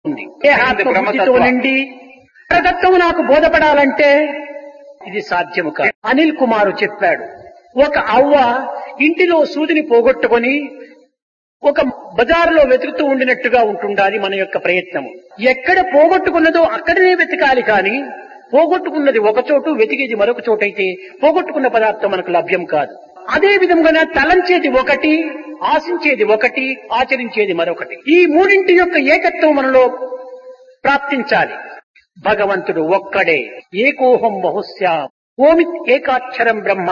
ఉంది ఏ ఆత్మబుద్ధితో నిండి పరతత్వం నాకు బోధపడాలంటే ఇది సాధ్యము కాదు అనిల్ కుమారు చెప్పాడు ఒక అవ్వ ఇంటిలో సూదిని పోగొట్టుకొని ఒక బజారులో వెతుకుతూ ఉండినట్టుగా ఉంటుండాలి మన యొక్క ప్రయత్నము ఎక్కడ పోగొట్టుకున్నదో అక్కడనే వెతకాలి కానీ పోగొట్టుకున్నది ఒక చోటు వెతికేది మరొక చోటైతే పోగొట్టుకున్న పదార్థం మనకు లభ్యం కాదు అదే విధంగా తలంచేది ఒకటి ఆశించేది ఒకటి ఆచరించేది మరొకటి ఈ మూడింటి యొక్క ఏకత్వం మనలో ప్రాప్తించాలి భగవంతుడు ఒక్కడే ఏకోహం బహుశ్యాం ఓమిత్ ఏకాక్షరం బ్రహ్మ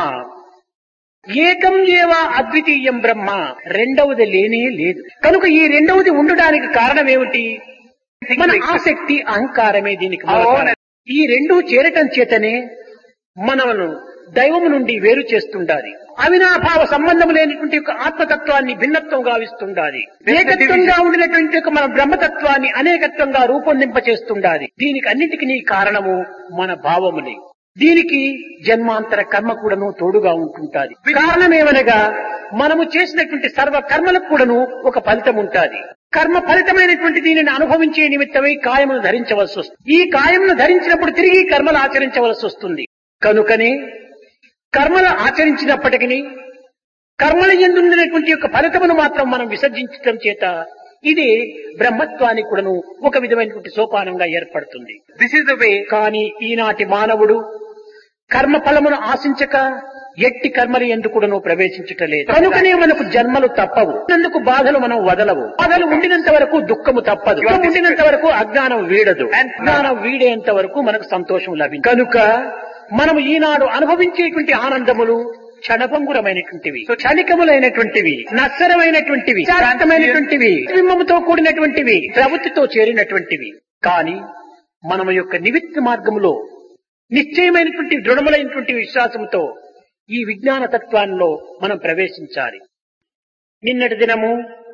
ఏకం ఏవా అద్వితీయం బ్రహ్మ రెండవది లేనే లేదు కనుక ఈ రెండవది ఉండడానికి కారణం ఏమిటి మన ఆసక్తి అహంకారమే దీనికి మూల కారణం. ఈ రెండు చేరటం చేతనే మనలను దైవము నుండి వేరు చేస్తుండాలి అవినాభావ సంబంధం లేనటువంటి యొక్క ఆత్మతత్వాన్ని భిన్నత్వం గావిస్తుండాలి ఏకత్వంగా ఉండినటువంటి యొక్క మన బ్రహ్మతత్వాన్ని అనేకత్వంగా రూపొందింప చేస్తుండాలి దీనికి అన్నిటికీ కారణము మన భావములే దీనికి జన్మాంతర కర్మ కూడాను తోడుగా ఉంటుంటాది కారణమేమనగా మనము చేసినటువంటి సర్వ కర్మలకు కూడాను ఒక ఫలితం ఉంటాది కర్మ ఫలితమైనటువంటి దీనిని అనుభవించే నిమిత్తమై కాయమును ధరించవలసి వస్తుంది ఈ కాయమును ధరించినప్పుడు తిరిగి కర్మలు ఆచరించవలసి వస్తుంది కనుకనే కర్మలు ఆచరించినప్పటికీ కర్మల ఎందుండినటువంటి యొక్క ఫలితమును మాత్రం మనం విసర్జించడం చేత ఇది బ్రహ్మత్వానికి కూడాను ఒక విధమైనటువంటి సోపానంగా ఏర్పడుతుంది This is the way కానీ ఈనాటి మానవుడు కర్మ ఫలమును ఆశించక ఎట్టి కర్మలు ఎందుకుడను ప్రవేశించుటలేదు కనుకనే మనకు జన్మలు తప్పవు అందుకు బాధలు మనం వదలవు బాధలు ఉండినంత వరకు దుఃఖము తప్పదు దుఃఖం ఉండినంత వరకు అజ్ఞానం వీడదు అజ్ఞానం వీడేంత వరకు మనకు సంతోషం లభించదు కనుక మనం ఈనాడు అనుభవించేటువంటి ఆనందములు క్షణభంగురమైనటువంటివి క్షణికములైనటువంటివి నశ్వరమైనటువంటివి శాశ్వతమైనటువంటివి బింబముతో కూడినటువంటివి ప్రవృత్తితో చేరినటువంటివి కానీ మన యొక్క నివిత్త మార్గములో నిశ్చయమైనటువంటి దృఢములైనటువంటి విశ్వాసంతో ఈ విజ్ఞాన తత్వాల్లో మనం ప్రవేశించాలి నిన్నటి దినము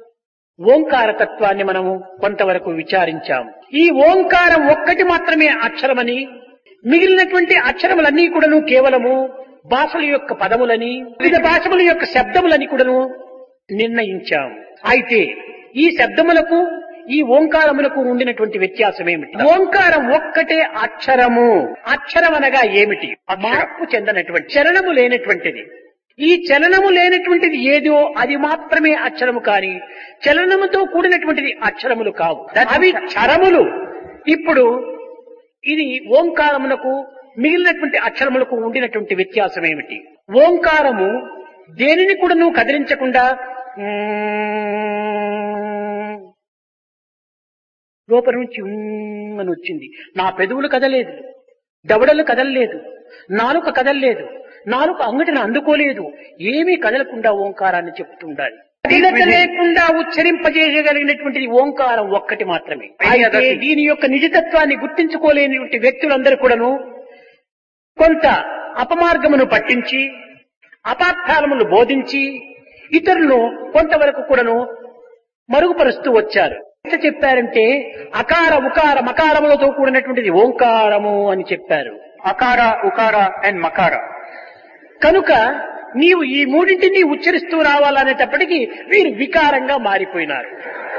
ఓంకార తత్వాన్ని మనము కొంతవరకు విచారించాము ఈ ఓంకారం ఒక్కటి మాత్రమే అక్షరమని మిగిలినటువంటి అక్షరములన్నీ కూడాను కేవలము భాషల యొక్క పదములని వివిధ భాషల యొక్క శబ్దములని కూడాను నిర్ణయించాం అయితే ఈ శబ్దములకు ఈ ఓంకారములకు ఉండినటువంటి వ్యత్యాసం ఏమిటి ఓంకారం ఒక్కటే అక్షరము అక్షరం అనగా ఏమిటి మార్పు చెందనటువంటి చలనము లేనటువంటిది ఈ చలనము లేనటువంటిది ఏదో అది మాత్రమే అక్షరము కాని చలనముతో కూడినటువంటిది అక్షరములు కావు అవి క్షరములు ఇప్పుడు ఇది ఓంకారమునకు మిగిలినటువంటి అక్షరములకు ఉండినటువంటి వ్యత్యాసం ఏమిటి ఓంకారము దేనిని కూడా నువ్వు కదిలించకుండా "మ్మ్" లోపల నుంచి "ఉమ్" అని వచ్చింది నా పెదవులు కదలేదు దవడలు కదలలేదు నాలుక కదలలేదు నాలుక అంగటిని అందుకోలేదు ఏమీ కదలకుండా ఓంకారాన్ని చెప్తుండాలి కదలిక లేకుండా ఉచ్చరింపజేయగలిగినటువంటిది ఓంకారం ఒక్కటి మాత్రమే అయితే దీని యొక్క నిజతత్వాన్ని గుర్తించుకోలేనిటువంటి వ్యక్తులందరూ కూడాను కొంత అపమార్గమును పట్టించి అపార్థాలమును బోధించి ఇతరులను కొంతవరకు కూడాను మరుగుపరుస్తూ వచ్చారు ఎంత చెప్పారంటే అకార ఉకార మకారములతో కూడినటువంటిది ఓంకారము అని చెప్పారు Akara, Ukara and Makara. కనుక నీవు ఈ మూడింటిని ఉచ్చరిస్తూ రావాలనేటప్పటికీ వీరు వికారంగా మారిపోయినారు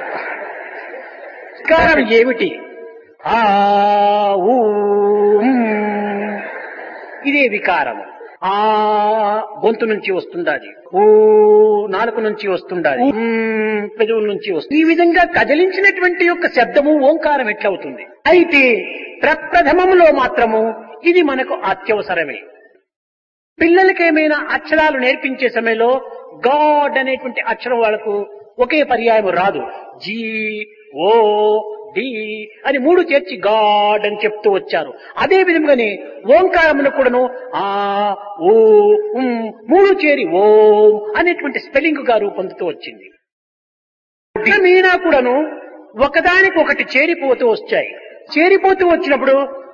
వికారం ఏమిటి ఆ ఊ ఉమ్. ఇదే వికారము ఆ గొంతు నుంచి వస్తుండాలి ఊ నాలుక నుంచి వస్తుండాలి ఉమ్, పెదవుల నుంచి వస్తుంది ఈ విధంగా కదిలించినటువంటి యొక్క శబ్దము ఓంకారం ఎట్లవుతుంది అయితే ప్రప్రథమములో మాత్రము ఇది మనకు అత్యవసరమే పిల్లలకేమైనా అక్షరాలు నేర్పించే సమయంలో గాడ్ అనేటువంటి అక్షరం వాళ్ళకు ఒకే పర్యాయం రాదు జీ ఓ డి అని మూడు చేర్చి గాడ్ అని చెప్తూ వచ్చారు అదే విధంగానే ఓంకారమును కూడాను ఆ ఓ ఉమ్ మూడు చేరి ఓం అనేటువంటి స్పెల్లింగ్ గా రూపొందుతూ వచ్చింది మీనా కూడాను ఒకదానికి ఒకటి చేరిపోతూ వచ్చాయి చేరిపోతూ వచ్చినప్పుడు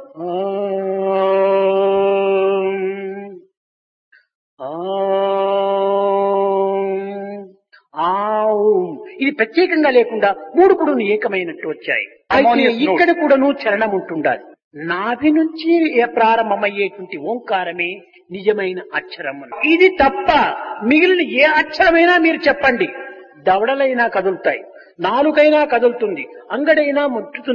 ఆం ఇది ప్రత్యేకంగా లేకుండా మూడు కూడా ఏకమైనట్టు వచ్చాయి అయితే Harmonious note. ఇక్కడ కూడాను చలనం ఉంటుండాలి నాభి నుంచి ఏ ప్రారంభమయ్యేటువంటి ఓంకారమే నిజమైన అక్షరం ఇది తప్ప మిగిలిన ఏ అక్షరమైనా మీరు చెప్పండి దవడలైనా కదులుతాయి నాలుగైనా కదులుతుంది అంగడైనా ముట్టుతుంది